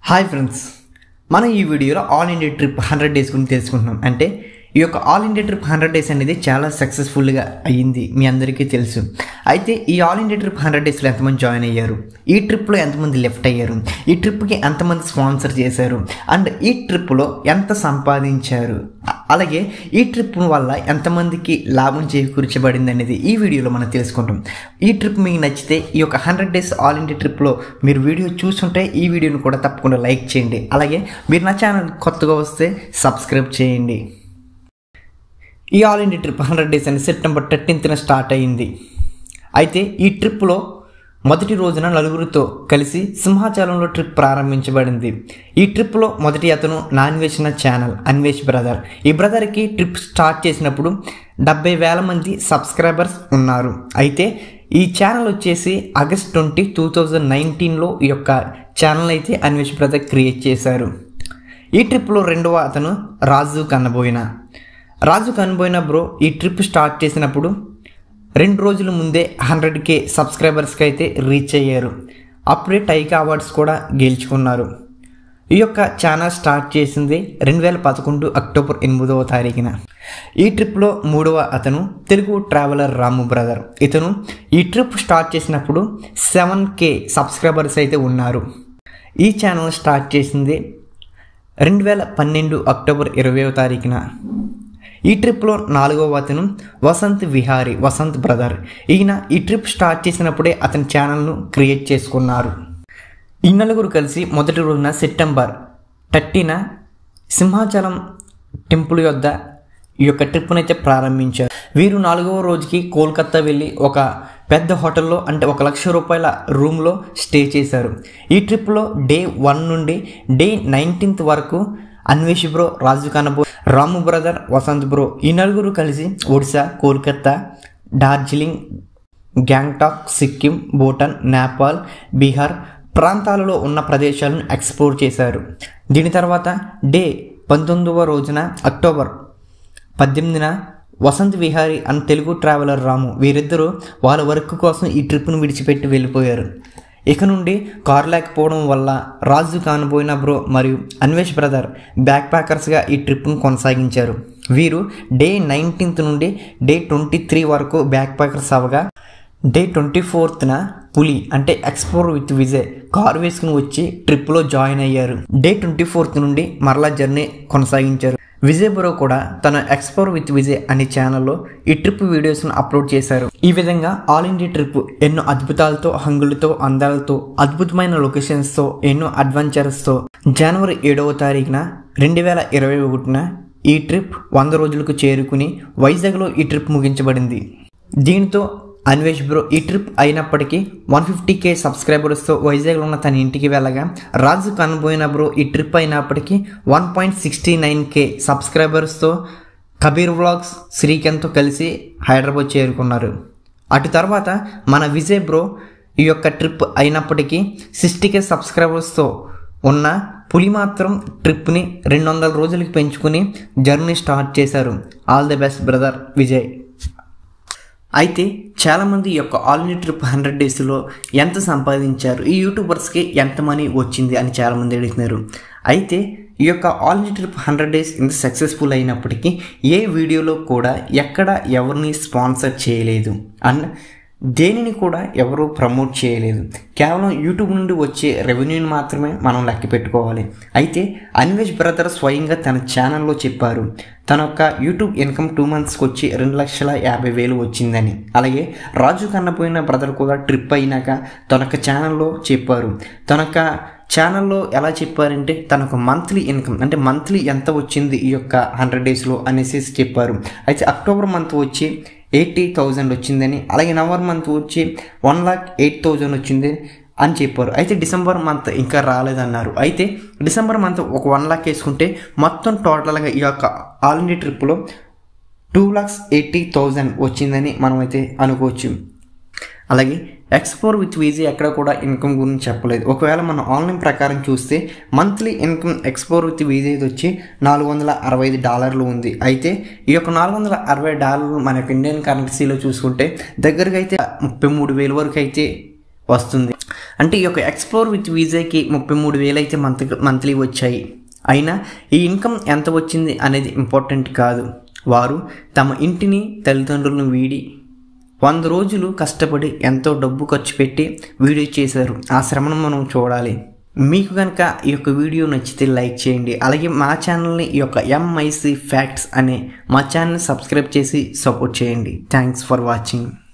hi friends మనం ఈ వీడియోలో all India trip hundred days గురించి తెలుసుకుంటున్నాం అంటే ఈ యొక్క all India trip hundred days అనేది చాలా సక్సెస్ఫుల్గా అయ్యింది మీ అందరికీ తెలుసు అయితే ఈ ఆల్ ఇండియా ట్రిప్ హండ్రెడ్ డేస్లో ఎంతమంది జాయిన్ అయ్యారు ఈ ట్రిప్లో ఎంతమంది లెఫ్ట్ అయ్యారు ఈ ట్రిప్కి ఎంతమంది స్పాన్సర్ చేశారు అండ్ ఈ ట్రిప్లో ఎంత సంపాదించారు అలాగే ఈ ట్రిప్ వల్ల ఎంతమందికి లాభం చేకూర్చబడింది అనేది ఈ వీడియోలో మనం తెలుసుకుంటాం ఈ ట్రిప్ మీకు నచ్చితే ఈ యొక్క హండ్రెడ్ డేస్ ఆల్ ఇండియా ట్రిప్లో మీరు వీడియో చూస్తుంటే ఈ వీడియోని కూడా తప్పకుండా లైక్ చేయండి అలాగే మీరు నా ఛానల్ కొత్తగా వస్తే సబ్స్క్రైబ్ చేయండి ఈ all India trip hundred days అని సెప్టెంబర్ థర్టీన్త్న స్టార్ట్ అయ్యింది అయితే ఈ ట్రిప్లో మొదటి రోజున నలుగురితో కలిసి సింహాచలంలో ట్రిప్ ప్రారంభించబడింది ఈ ట్రిప్లో మొదటి అతను నాన్వేషణ ఛానల్ అన్వేష్ బ్రదర్ ఈ బ్రదర్కి ట్రిప్ స్టార్ట్ చేసినప్పుడు డెబ్బై వేల మంది సబ్స్క్రైబర్స్ ఉన్నారు అయితే ఈ ఛానల్ వచ్చేసి ఆగస్ట్ ట్వంటీ టూ థౌజండ్ నైన్టీన్లో ఈ యొక్క ఛానల్ అయితే అన్వేష్ బ్రదర్ క్రియేట్ చేశారు ఈ ట్రిప్లో రెండవ అతను రాజు కన్నబోయిన రాజు కనబోయిన బ్రో ఈ ట్రిప్ స్టార్ట్ చేసినప్పుడు రెండు రోజుల ముందే హండ్రెడ్ కే సబ్స్క్రైబర్స్కి అయితే రీచ్ అయ్యారు అప్పుడే టైకా అవార్డ్స్ కూడా గెలుచుకున్నారు ఈ యొక్క ఛానల్ స్టార్ట్ చేసింది రెండు వేల పదకొండు అక్టోబర్ ఎనిమిదవ తారీఖున ఈ ట్రిప్లో మూడవ అతను తెలుగు ట్రావెలర్ రాము బ్రదర్ ఇతను ఈ ట్రిప్ స్టార్ట్ చేసినప్పుడు సెవెన్ కే సబ్స్క్రైబర్స్ అయితే ఉన్నారు ఈ ఛానల్ స్టార్ట్ చేసింది రెండు వేల పన్నెండు అక్టోబర్ ఇరవైవ తారీఖున ఈ ట్రిప్లో నాలుగవ అతను వసంత్ విహారీ వసంత్ బ్రదర్ ఈయన ఈ ట్రిప్ స్టార్ట్ చేసినప్పుడే అతని ఛానల్ను క్రియేట్ చేసుకున్నారు ఈ నలుగురు కలిసి మొదటి రోజున సెప్టెంబర్ థర్టీన సింహాచలం టెంపుల్ యొద్ద ఈ యొక్క ట్రిప్ను అయితే ప్రారంభించారు వీరు నాలుగవ రోజుకి కోల్కత్తా వెళ్ళి ఒక పెద్ద హోటల్లో అంటే ఒక లక్ష రూపాయల రూమ్లో స్టే చేశారు ఈ ట్రిప్లో డే వన్ నుండి డే నైన్టీన్త్ వరకు అన్వేష్ బ్రో రాజు కనబో రాము బ్రదర్ వసంత్ బ్రో ఈ నలుగురు కలిసి ఒడిశా కోల్కత్తా డార్జిలింగ్ గ్యాంగ్టాక్ సిక్కిం భూటాన్ నేపాల్ బీహార్ ప్రాంతాలలో ఉన్న ప్రదేశాలను ఎక్స్ప్లోర్ చేశారు దీని తర్వాత డే పంతొమ్మిదవ రోజున అక్టోబర్ పద్దెనిమిదిన వసంత్ విహారీ అండ్ తెలుగు ట్రావెలర్ రాము వీరిద్దరూ వాళ్ళ వర్క్ కోసం ఈ ట్రిప్ను విడిచిపెట్టి వెళ్ళిపోయారు ఇక నుండి కారు లేకపోవడం వల్ల రాజు కానబోయిన బ్రో మరియు అన్వేష్ బ్రదర్ బ్యాక్ ప్యాకర్స్గా ఈ ట్రిప్ను కొనసాగించారు వీరు డే నైన్టీన్త్ నుండి డే ట్వంటీ త్రీ వరకు బ్యాక్ ప్యాకర్స్ అవగా డే ట్వంటీ ఫోర్త్న పులి అంటే ఎక్స్ప్లోర్ విత్ విజయ్ కారు వేసుకుని వచ్చి ట్రిప్లో జాయిన్ అయ్యారు డే ట్వంటీ ఫోర్త్ నుండి మరలా జర్నీ కొనసాగించారు విజయ్ బ్రో కూడా తన ఎక్స్ప్లోర్ విత్ విజయ్ అనే ఛానల్లో ఈ ట్రిప్ వీడియోస్ను అప్లోడ్ చేశారు ఈ విధంగా ఆల్ ఇండియా ట్రిప్ ఎన్నో అద్భుతాలతో హంగులతో అందాలతో అద్భుతమైన లొకేషన్స్తో ఎన్నో అడ్వెంచర్స్తో జనవరి ఏడవ తారీఖున రెండు వేల ఇరవై ఒకటిన ఈ ట్రిప్ వంద రోజులకు చేరుకుని వైజాగ్లో ఈ ట్రిప్ ముగించబడింది దీంతో అన్వేష్ బ్రో ఈ ట్రిప్ అయినప్పటికీ వన్ ఫిఫ్టీ కే సబ్స్క్రైబర్స్తో వైజాగ్లో ఉన్న తన ఇంటికి వెళ్ళగా రాజు కనబోయిన బ్రో ఈ ట్రిప్ అయినప్పటికీ one point sixty nine K సబ్స్క్రైబర్స్తో కబీర్ వ్లాగ్స్ శ్రీకాంత్తో కలిసి హైదరాబాద్ చేరుకున్నారు అటు తర్వాత మన విజయ్ బ్రో ఈ యొక్క ట్రిప్ అయినప్పటికీ సిక్స్టీ కే సబ్స్క్రైబర్స్తో ఉన్న పులి మాత్రం ట్రిప్ని రెండు వందల రోజులకి పెంచుకుని జర్నీ స్టార్ట్ చేశారు all the best brother Vijay అయితే చాలామంది ఈ యొక్క ఆల్ ఇండియా ట్రిప్ హండ్రెడ్ డేస్లో ఎంత సంపాదించారు ఈ యూట్యూబర్స్కి ఎంత మనీ వచ్చింది అని చాలామంది అడుగుతున్నారు అయితే ఈ యొక్క all India trip hundred days ఇంత సక్సెస్ఫుల్ అయినప్పటికీ ఏ వీడియోలో కూడా ఎక్కడ ఎవరిని స్పాన్సర్ చేయలేదు అండ్ దేనిని కూడా ఎవరు ప్రమోట్ చేయలేదు కేవలం యూట్యూబ్ నుండి వచ్చే రెవెన్యూని మాత్రమే మనం లెక్క పెట్టుకోవాలి అయితే అన్వేష్ బ్రదర్ స్వయంగా తన ఛానల్లో చెప్పారు తన యొక్క యూట్యూబ్ ఇన్కమ్ టూ మంత్స్కి వచ్చి రెండు లక్షల యాభై వేలు వచ్చిందని అలాగే రాజు కన్నపోయిన బ్రదర్ కూడా ట్రిప్ అయినాక తన యొక్క ఛానల్లో చెప్పారు తన యొక్క ఛానల్లో ఎలా చెప్పారంటే తన ఒక మంత్లీ ఇన్కమ్ అంటే మంత్లీ ఎంత వచ్చింది ఈ యొక్క హండ్రెడ్ డేస్లో అనేసి చెప్పారు అయితే అక్టోబర్ మంత్ వచ్చి ఎయిటీ థౌజండ్ వచ్చిందని అలాగే నవంబర్ మంత్ వచ్చి వన్ లాక్ ఎయిట్ థౌజండ్ వచ్చింది అని చెప్పారు అయితే డిసెంబర్ మంత్ ఇంకా రాలేదన్నారు అయితే డిసెంబర్ మంత్ ఒక వన్ లాక్ వేసుకుంటే మొత్తం టోటల్గా ఈ యొక్క ఆల్ ఇండియా ట్రిప్లో టూ లాక్స్ ఎయిటీ థౌజండ్ వచ్చిందని మనమైతే అనుకోవచ్చు అలాగే ఎక్స్పోర్ విత్ వీజీ ఎక్కడ కూడా ఇన్కమ్ గురించి చెప్పలేదు ఒకవేళ మనం ఆన్లైన్ ప్రకారం చూస్తే monthly income explore with VG వచ్చి నాలుగు వందల అరవై ఐదు డాలర్లు ఉంది అయితే ఈ యొక్క నాలుగు వందల అరవై డాలర్లు మన యొక్క ఇండియన్ కరెన్సీలో చూసుకుంటే దగ్గరగా అయితే ముప్పై మూడు వేల వరకు అయితే వస్తుంది అంటే ఈ యొక్క ఎక్స్ప్లోర్ విత్ వీజాకి ముప్పై మూడు వేలు అయితే మంత్ మంత్లీ వచ్చాయి అయినా ఈ ఇన్కమ్ ఎంత వచ్చింది అనేది ఇంపార్టెంట్ కాదు వారు తమ ఇంటిని తల్లిదండ్రులను వీడి వంద రోజులు కష్టపడి ఎంతో డబ్బు ఖర్చు పెట్టి వీడియో చేశారు ఆ శ్రమను మనం చూడాలి మీకు కనుక ఈ యొక్క వీడియో నచ్చితే లైక్ చేయండి అలాగే మా ఛానల్ని ఈ యొక్క ఎంఐసి ఫ్యాక్ట్స్ అనే మా ఛానల్ని సబ్స్క్రైబ్ చేసి సపోర్ట్ చేయండి థ్యాంక్స్ ఫర్ వాచింగ్